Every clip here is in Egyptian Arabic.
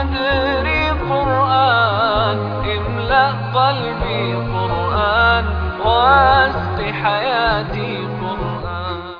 صدري قرآن املأ قلبي قرآن واسق حياتي قرآن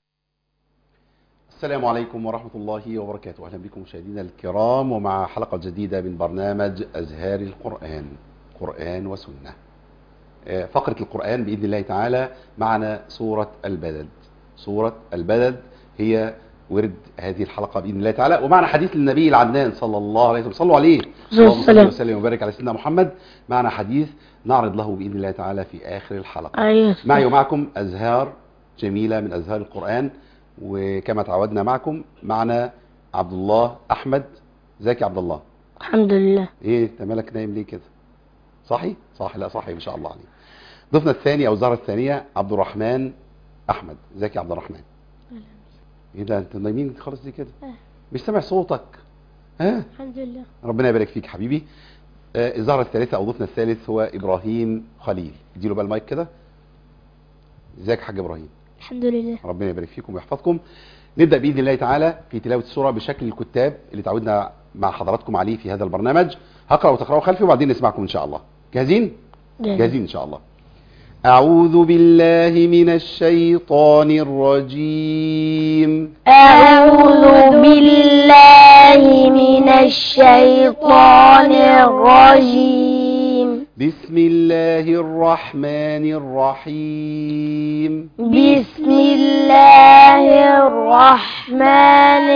السلام عليكم ورحمة الله وبركاته أهلا بكم مشاهدينا الكرام ومع حلقة جديدة من برنامج أزهار القرآن قرآن وسنة آه، فقرة القرآن بإذن الله تعالى معنا سورة البلد سورة البلد هي ورد هذه الحلقة بإذن الله تعالى ومعنا حديث للنبي العدنان صلى الله عليه وسلم صلوا عليه السلام. اللهم صل وسلم وبارك على سيدنا محمد معنا حديث نعرض له بإذن الله تعالى في آخر الحلقة ايوه معي ومعكم أزهار جميلة من أزهار القرآن وكما تعودنا معكم معنا عبد الله أحمد ازيك يا عبد الله الحمد لله ايه انت مالك نايم ليه كده صحي صح لا صحي ان شاء الله عليه ضيفنا الثاني او الزهره الثانيه عبد الرحمن احمد ازيك يا عبد الرحمن ايه ده انت نايمين خالص ليه كده مش سامع صوتك ها الحمد لله ربنا يبارك فيك حبيبي آه الزهره الثالثه او ضيفنا الثالث هو ابراهيم خليل اديله بقى المايك كده ازيك يا حاج ابراهيم الحمد لله ربنا يبارك فيكم ويحفظكم نبدا باذن الله تعالى في تلاوه السوره بشكل الكتاب اللي تعودنا مع حضراتكم عليه في هذا البرنامج هقرا وتقراوا خلفي وبعدين نسمعكم ان شاء الله جاهزين جاهزين ان شاء الله اعوذ بالله من الشيطان الرجيم أعوذ بالله من الشيطان الرجيم بسم الله الرحمن الرحيم بسم الله الرحمن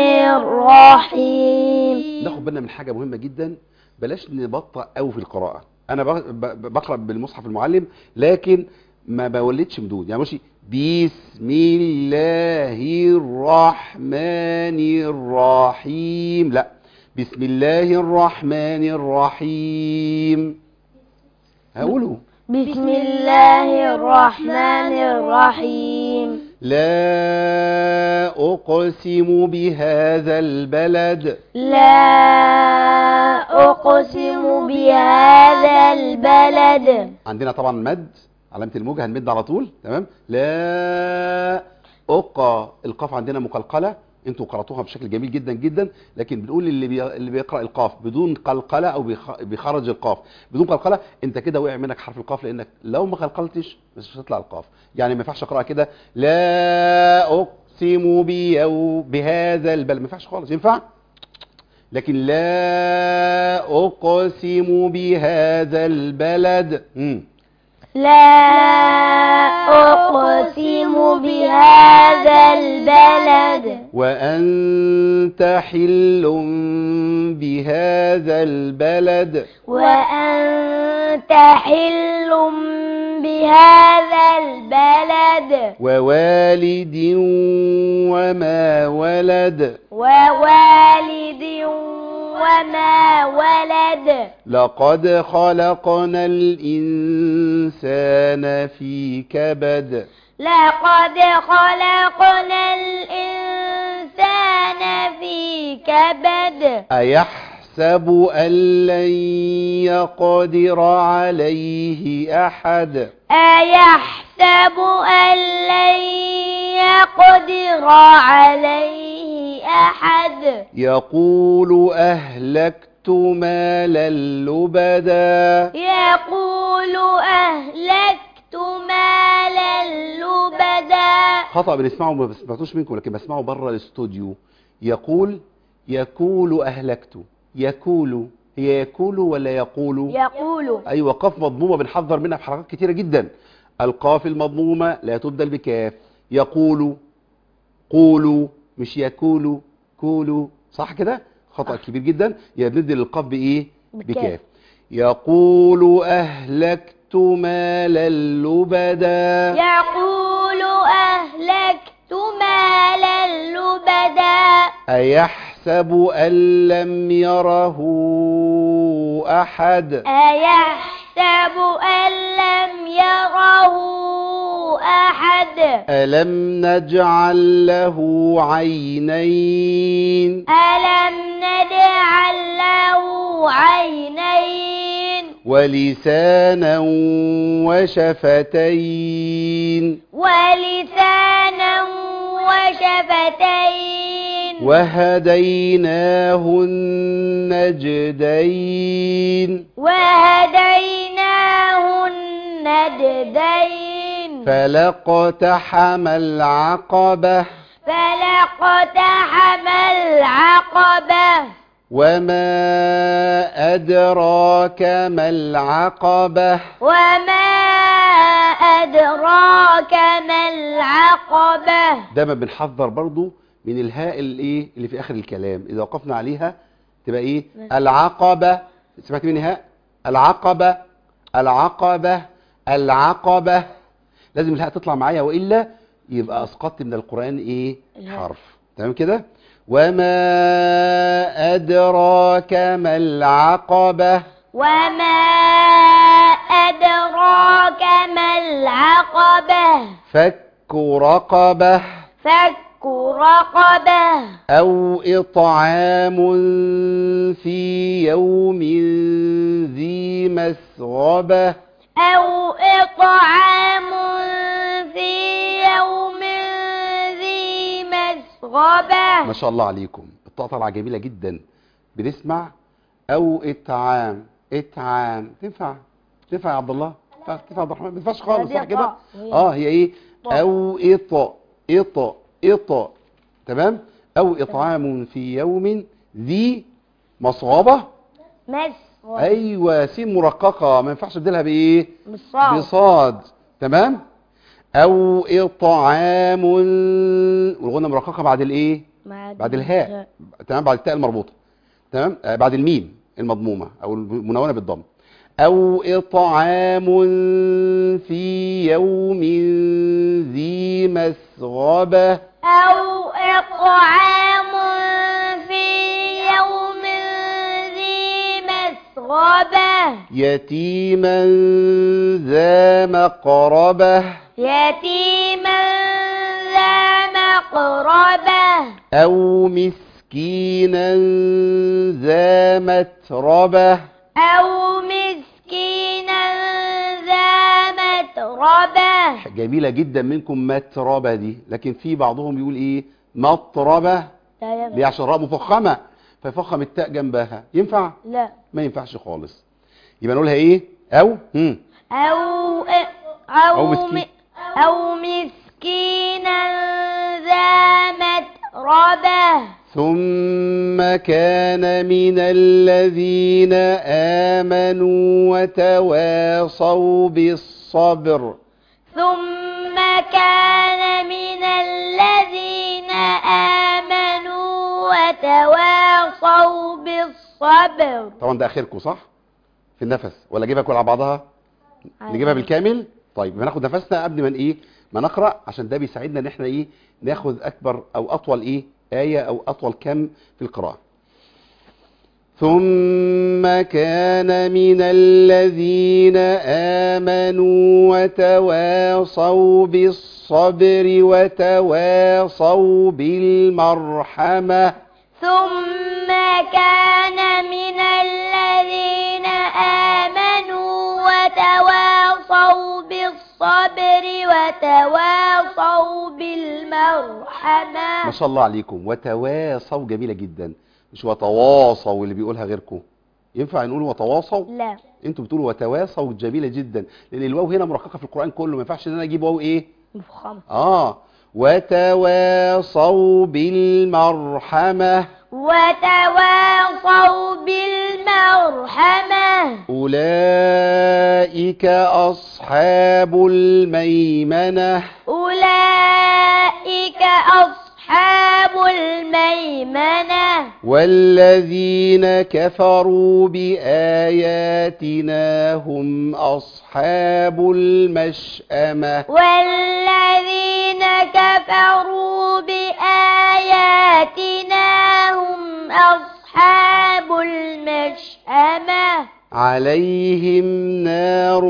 الرحيم ناخد بالنا من حاجه مهمه جدا بلاش نبطأ قوي في القراءه انا ب- ب- بقرا بالمصحف المعلم لكن ما بولدش مدود يعني ماشي بسم الله الرحمن الرحيم لا بسم الله الرحمن الرحيم هقوله بسم الله الرحمن الرحيم لا أقسم بهذا البلد لا أقسم بهذا البلد عندنا طبعا مد علامة الموجة هنمد على طول تمام لا أقى القاف عندنا مقلقلة انتوا قرأتوها بشكل جميل جدا جدا لكن بنقول اللي بي... اللي بيقرأ القاف بدون قلقلة او بيخ... بيخرج القاف بدون قلقلة انت كده وقع منك حرف القاف لانك لو ما قلقلتش مش هتطلع القاف يعني ما ينفعش اقراها كده لا اقسم بيو بهذا البلد ما ينفعش خالص ينفع لكن لا اقسم بهذا البلد مم. لا أقسم بهذا البلد وأنت حل بهذا البلد وأنت حل بهذا البلد ووالد وما ولد ووالد وما ولد لقد خلقنا الإنسان في كبد لقد خلقنا الإنسان في كبد أيحسب أن لن يقدر عليه أحد أيحسب أن لن يقدر عليه أحد يقول أهلكت مالا لبدا يقول أهلكت مالا لبدا خطأ بنسمعه ما سمعتوش منكم لكن بسمعه بره الاستوديو يقول يقول أهلكت يقول هي يقول ولا يقول يقول أيوة قاف مضمومة بنحذر منها في حركات كتيرة جدا القاف المضمومة لا تبدل بكاف يقول قولوا مش يقولوا كولوا صح كده خطأ كبير جدا يبقى بندي للقاف بإيه بكاف. بكاف يقول أهلكت مالا لبدا يقول أهلكت مالا لبدا أيحسب أن لم يره أحد أيحسب أن لم يره أحد ألم نجعل له عينين ألم نجعل له عينين ولسانا وشفتين ولسانا وشفتين وهديناه النجدين وهديناه النجدين فلاقتحم العقبة فلاقتحم العقبة وما أدراك ما العقبة وما أدراك ما العقبة دايما بنحذر برضو من الهاء الايه اللي في اخر الكلام اذا وقفنا عليها تبقى ايه العقبة سمعت مني هاء العقبة العقبة العقبة لازم الهاء تطلع معايا والا يبقى اسقطت من القرآن ايه الهاء. حرف تمام كده وما أدراك ما العقبة وما أدراك ما العقبة فك رقبة فك رقبة أو إطعام في يوم ذي مسغبة أو إطعام في يوم ذي مسغبة ما شاء الله عليكم الطاقة طالعة جميلة جدا بنسمع أو إطعام إطعام تنفع تنفع يا عبد الله تنفع تنفع يا عبد الرحمن ما تنفعش خالص دي صح كده طاء. هي اه هي ايه طاء. أو إط إط إط تمام أو إطعام في يوم ذي مصغبة مسغبة أيوة سين مرققة ما ينفعش أبدلها بإيه بالصاد بصاد تمام او اطعام والغنه مرققه بعد الايه بعد الهاء تمام بعد التاء المربوطه تمام آه بعد الميم المضمومه او المنونه بالضم او اطعام في يوم ذي مسغبه أو إطعام في يوم ذي مسغبة يتيما ذا مقربه يتيما ذا مقربة او مسكينا ذا متربه أو مسكينا ذا متربة جميلة جدا منكم متربة دي لكن في بعضهم يقول ايه مطربة لا ليه عشان راء مفخمة فيفخم التاء جنبها ينفع لا ما ينفعش خالص يبقى نقولها ايه او هم أو أو أو مسكين. م- أو مسكينا ذا متربة ثم كان من الذين آمنوا وتواصوا بالصبر ثم كان من الذين آمنوا وتواصوا بالصبر طبعا ده اخركم صح في النفس ولا اجيبها كل على بعضها نجيبها بالكامل طيب يبقى ناخد نفسنا قبل ما ايه ما نقرا عشان ده بيساعدنا ان احنا ايه ناخد اكبر او اطول ايه ايه او اطول كم في القراءه ثم كان من الذين آمنوا وتواصوا بالصبر وتواصوا بالمرحمة ثم كان من الذين آمنوا وتواصوا بالصبر وتواصوا بالمرحمة ما شاء الله عليكم وتواصوا جميلة جدا مش وتواصوا اللي بيقولها غيركم ينفع نقول وتواصوا لا انتوا بتقولوا وتواصوا جميلة جدا لان الواو هنا مرققة في القرآن كله ما ينفعش ان انا اجيب واو ايه مفخمة اه وتواصوا بالمرحمة وتواصوا بالمرحمة أولئك أصحاب الميمنة أولئك أصحاب الميمنة والذين كفروا بآياتنا هم أصحاب المشأمة والذين كفروا بآياتنا هم أصحاب المشأمة عليهم نار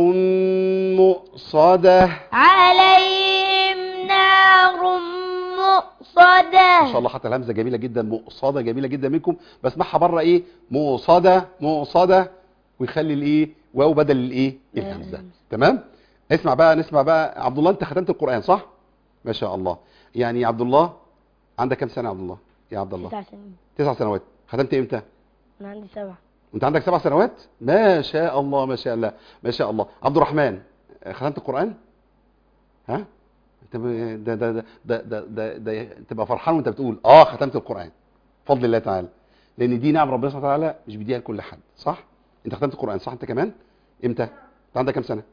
مؤصدة عليهم نار مؤصدة ما شاء الله حتى الهمزة جميلة جدا مؤصدة جميلة جدا منكم بسمعها بره ايه مؤصدة مؤصدة ويخلي الايه واو بدل الايه الهمزة تمام اسمع بقى نسمع بقى عبد الله انت ختمت القرآن صح ما شاء الله يعني عبد الله عندك كام سنة يا عبد الله يا عبد الله تسع سنين تسع سنوات ختمت امتى أنا عندي سبعة انت عندك سبع سنوات ما شاء الله ما شاء الله ما شاء الله عبد الرحمن آه، ختمت القران ها انت ب- ده ده ده ده ده, ده, ده تبقى فرحان وانت بتقول اه ختمت القران بفضل الله تعالى لان دي نعم ربنا سبحانه وتعالى مش بيديها لكل حد صح انت ختمت القران صح انت كمان امتى انت عندك كام سنه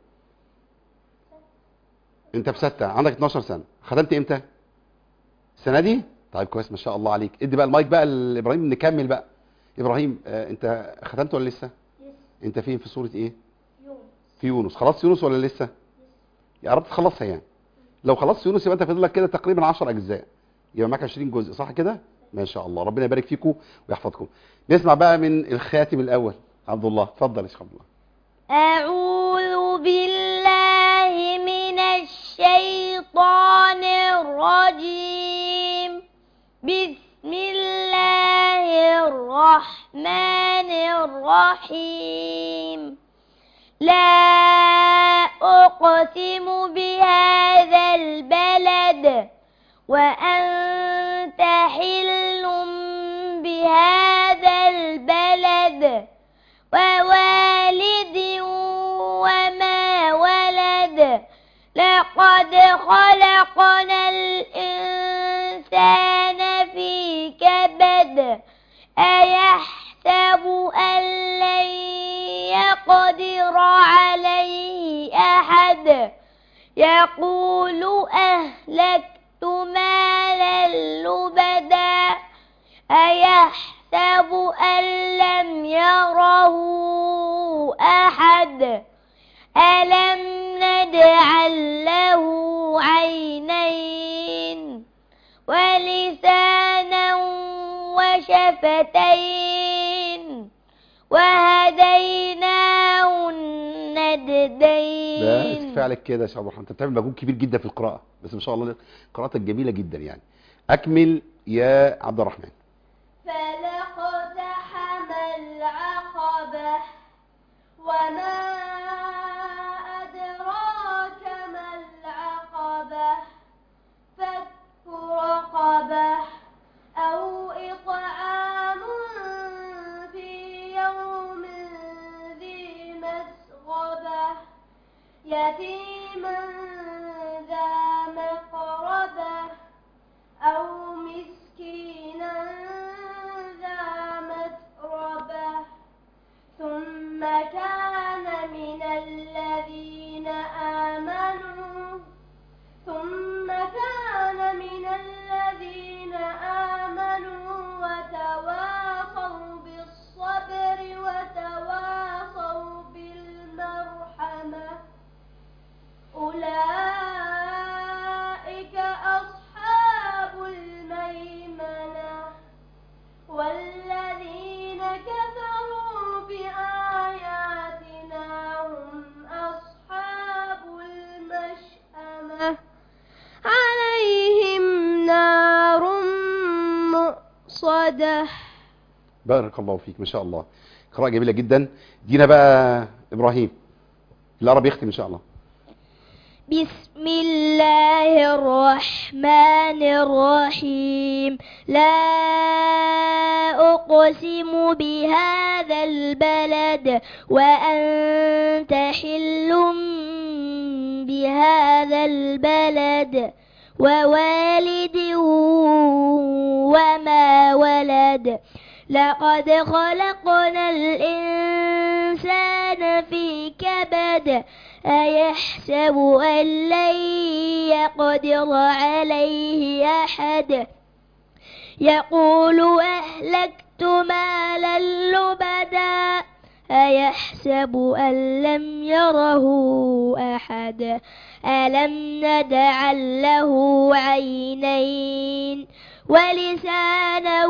انت في سته عندك 12 سنه ختمت امتى السنه دي طيب كويس ما شاء الله عليك ادي بقى المايك بقى لابراهيم نكمل بقى ابراهيم آه انت ختمت ولا لسه انت فين في سوره ايه في يونس خلاص يونس ولا لسه يا رب تخلصها يعني لو خلصت يونس يبقى انت فاضل لك كده تقريبا 10 اجزاء يبقى معاك 20 جزء صح كده ما شاء الله ربنا يبارك فيكم ويحفظكم نسمع بقى من الخاتم الاول عبد الله اتفضل يا شيخ عبد الله أعوذ بالله من الشيطان الرجيم بسم الله الرحمن الرحيم لا أقسم بهذا البلد وأنت حل بهذا البلد ووالد وما ولد لقد خلقنا الإنسان في كبد أيحسب أن لن يقدر عليه أحد يقول أهلكت مالا لبدا أيحسب أن لم يره أحد ألم نجعل له عينين ولسانا وشفتين وهديناه النجدين بس كفايه عليك كده يا شيخ عبد الرحمن انت بتعمل مجهود كبير جدا في القراءه بس ما شاء الله قراءتك جميله جدا يعني اكمل يا عبد الرحمن فلاقتحم العقبة وما أدراك ما العقبة فك رقبة أو إطعام في يوم ذي مسغبة يتيما ذا مقربة أو مسكينا ذا متربة ثم كان من الذين آمنوا ثم كان من الذين آمنوا وتواصوا بالصبر وتواصوا بالمرحمة أولئك أصحاب الميمنة والذين كفروا بآياتنا هم أصحاب المشأمة عليهم نار مؤصدة بارك الله فيك ما شاء الله قراءه جميله جدا دينا بقى ابراهيم اللي قرب يختم ان شاء الله بسم الله الرحمن الرحيم لا أقسم بهذا البلد وأنت حل بهذا البلد ووالد وما ولد لقد خلقنا الإنسان في كبد أيحسب أن لن يقدر عليه أحد يقول أهلكت مالا لبدا أيحسب أن لم يره أحد ألم نجعل له عينين ولسانا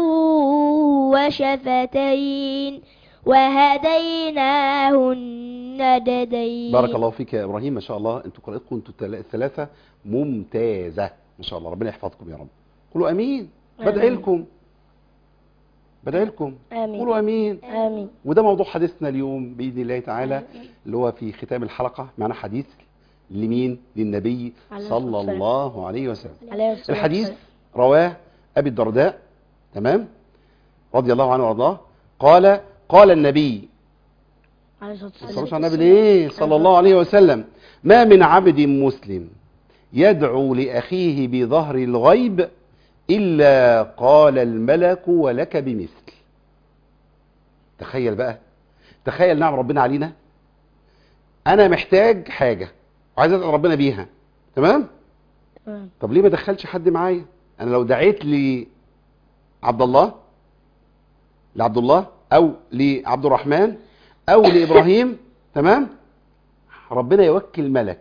وشفتين وهديناه النجدين بارك الله فيك يا ابراهيم ما شاء الله انتوا قراءتكم انتوا التلا- الثلاثه ممتازه ما شاء الله ربنا يحفظكم يا رب قولوا امين بدعي آمين. لكم بدعي لكم آمين قولوا امين آمين وده موضوع حديثنا اليوم باذن الله تعالى اللي هو في ختام الحلقه معنا حديث لمين للنبي عليه صلى الصلاة والسلام. الله عليه وسلم عليه الصلاة الحديث والسلام. رواه ابي الدرداء تمام رضي الله عنه وارضاه قال قال النبي عليه الصلاة صلى والسلام الله عليه النبي ليه صلى الله عليه وسلم ما من عبد مسلم يدعو لأخيه بظهر الغيب إلا قال الملك ولك بمثل تخيل بقى تخيل نعم ربنا علينا أنا محتاج حاجة وعايز أدعو ربنا بيها تمام تمام. طب ليه ما دخلش حد معايا أنا لو دعيت لعبد الله لعبد الله أو لعبد الرحمن أو لإبراهيم تمام ربنا يوكل ملك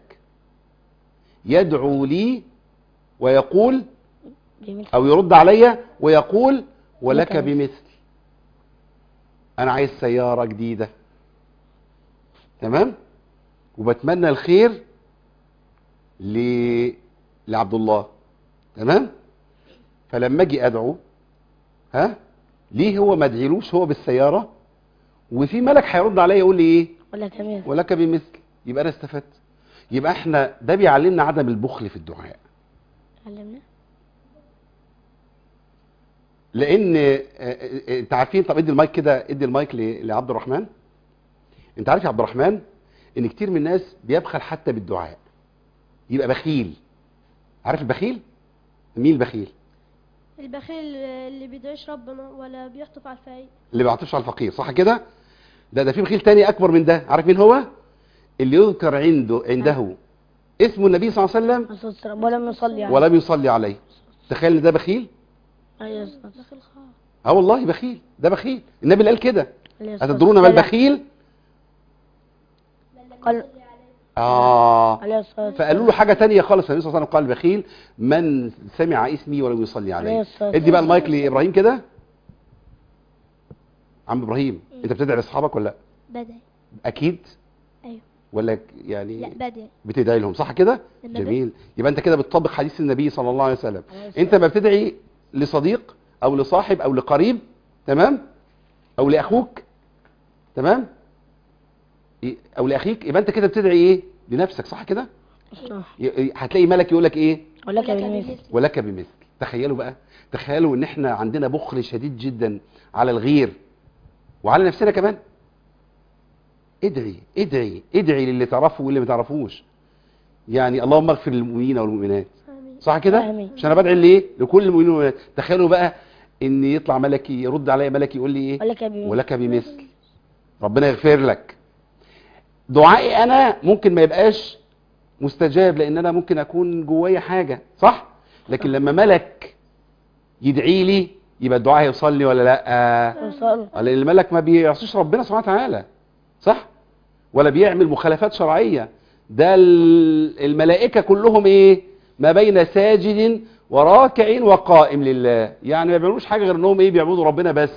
يدعو لي ويقول جميل او يرد عليا ويقول ولك لك مثل. بمثل انا عايز سيارة جديدة تمام وبتمنى الخير ل... لعبد الله تمام فلما اجي ادعو ها ليه هو ما ادعيلوش هو بالسيارة وفي ملك هيرد عليا يقول لي ايه ولا كمان ولك بمثل يبقى انا استفدت يبقى احنا ده بيعلمنا عدم البخل في الدعاء علمنا لان آه، آه، انت عارفين طب ادي المايك كده ادي المايك ل- لعبد الرحمن انت عارف يا عبد الرحمن ان كتير من الناس بيبخل حتى بالدعاء يبقى بخيل عارف البخيل مين البخيل البخيل اللي بيدعيش ربنا ولا بيحطف على الفقير اللي ما بيعطفش على الفقير صح كده ده ده في بخيل تاني اكبر من ده عارف مين هو اللي يذكر عنده عنده اسم النبي صلى الله عليه وسلم عليه الصلاة والسلام ولم يصلي عليه ولم يصلي عليه تخيل ان ده بخيل عليه الصلاة والسلام. بخيل خالص اه والله بخيل ده بخيل النبي اللي قال كده عليه الصلاة أتدرون ما والسلام. البخيل قال اه عليه الصلاة والسلام. فقالوا له حاجه تانية خالص النبي صلى الله عليه وسلم قال البخيل من سمع اسمي ولم يصلي عليه عليه الصلاة ادي بقى والسلام. المايك لابراهيم كده عم ابراهيم انت بتدعي لاصحابك ولا لا بدعي اكيد أيوه. ولا ك- يعني لا بدعي بتدعي لهم صح كده لما جميل يبقى انت كده بتطبق حديث النبي صلى الله عليه وسلم عليه الصلاة انت ما بتدعي لصديق او لصاحب او لقريب تمام او لاخوك تمام إيه؟ او لاخيك يبقى انت كده بتدعي ايه لنفسك صح كده صح. ي- هتلاقي ملك يقول لك ايه ولك بالمثل ولك بمثل تخيلوا بقى تخيلوا ان احنا عندنا بخل شديد جدا على الغير وعلى نفسنا كمان ادعي ادعي ادعي للي تعرفه واللي ما تعرفوش يعني اللهم اغفر للمؤمنين والمؤمنات آمين صح كده آمين. مش انا بدعي ليه لكل المؤمنين والمؤمنات تخيلوا بقى ان يطلع ملك يرد عليا ملك يقول لي ايه ولك بمثل ولك بمثل ربنا يغفر لك دعائي انا ممكن ما يبقاش مستجاب لان انا ممكن اكون جوايا حاجه صح لكن لما ملك يدعي لي يبقى الدعاء هيوصل لي ولا لا وصل لان الملك ما بيعصيش ربنا سبحانه وتعالى صح ولا بيعمل مخالفات شرعيه ده ال- الملائكه كلهم ايه ما بين ساجد وراكع وقائم لله يعني ما بيعملوش حاجه غير انهم ايه بيعبدوا ربنا بس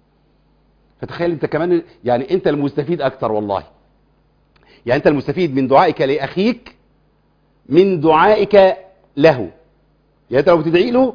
فتخيل انت كمان يعني انت المستفيد اكتر والله يعني انت المستفيد من دعائك لاخيك من دعائك له يعني انت لو بتدعي له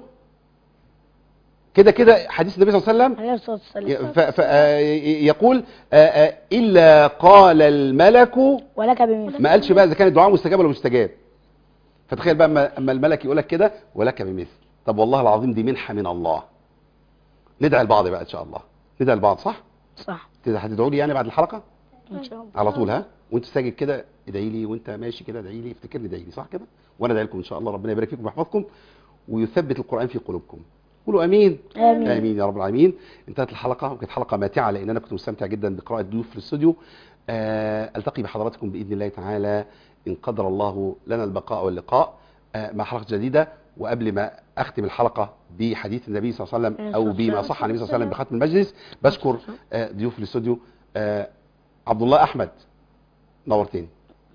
كده كده حديث النبي صلى الله عليه وسلم عليه الصلاة والسلام ف- ف- آه، يقول آه، آه، إلا قال الملك ولك بمثل ما قالش بقى إذا كان الدعاء مستجاب ولا مستجاب فتخيل بقى اما أما الملك يقول لك كده ولك بمثل طب والله العظيم دي منحة من الله ندعي لبعض بقى إن شاء الله ندعي لبعض صح؟ صح كده هتدعوا لي يعني بعد الحلقة إن شاء الله على طول ها وانت ساجد كده ادعي لي وانت ماشي كده ادعي لي افتكرني ادعي لي صح كده وانا ادعي لكم ان شاء الله ربنا يبارك فيكم ويحفظكم ويثبت القرآن في قلوبكم قولوا امين آمين امين يا رب العالمين انتهت الحلقه وكانت حلقه ماتعه لان انا كنت مستمتع جدا بقراءه ضيوف في الاستوديو آه التقي بحضراتكم باذن الله تعالى ان قدر الله لنا البقاء واللقاء آه مع حلقه جديده وقبل ما اختم الحلقه بحديث النبي صلى الله عليه وسلم او بما صح عن النبي صلى الله عليه وسلم بختم المجلس بشكر آه ضيوف الاستوديو آه عبد الله احمد نورتني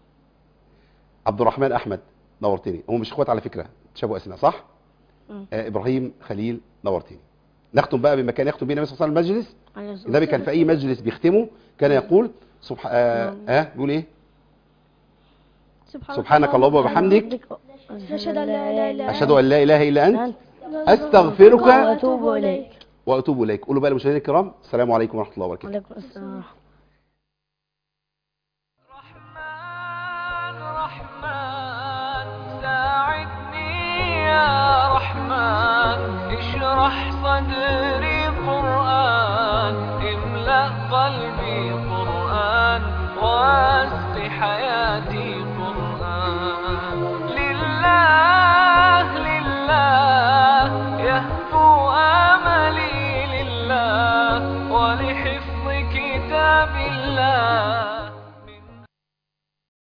عبد الرحمن احمد نورتني هم مش اخوات على فكره تشابهوا اسماء صح مم. آه ابراهيم خليل نورتني نختم بقى بما كان يختم به النبي صلى الله عليه وسلم المجلس عليه الصلاة النبي كان في اي مجلس بيختمه كان يقول سبح... آه... آه... بيقول ايه سبحانك اللهم وبحمدك نشهد أن لا إله إلا اشهد ان لا اله الا انت أنت استغفرك وأتوب إليك واتوب اليك قولوا بقى للمشاهدين الكرام السلام عليكم ورحمه الله وبركاته وعليكم السلام ورحمة الله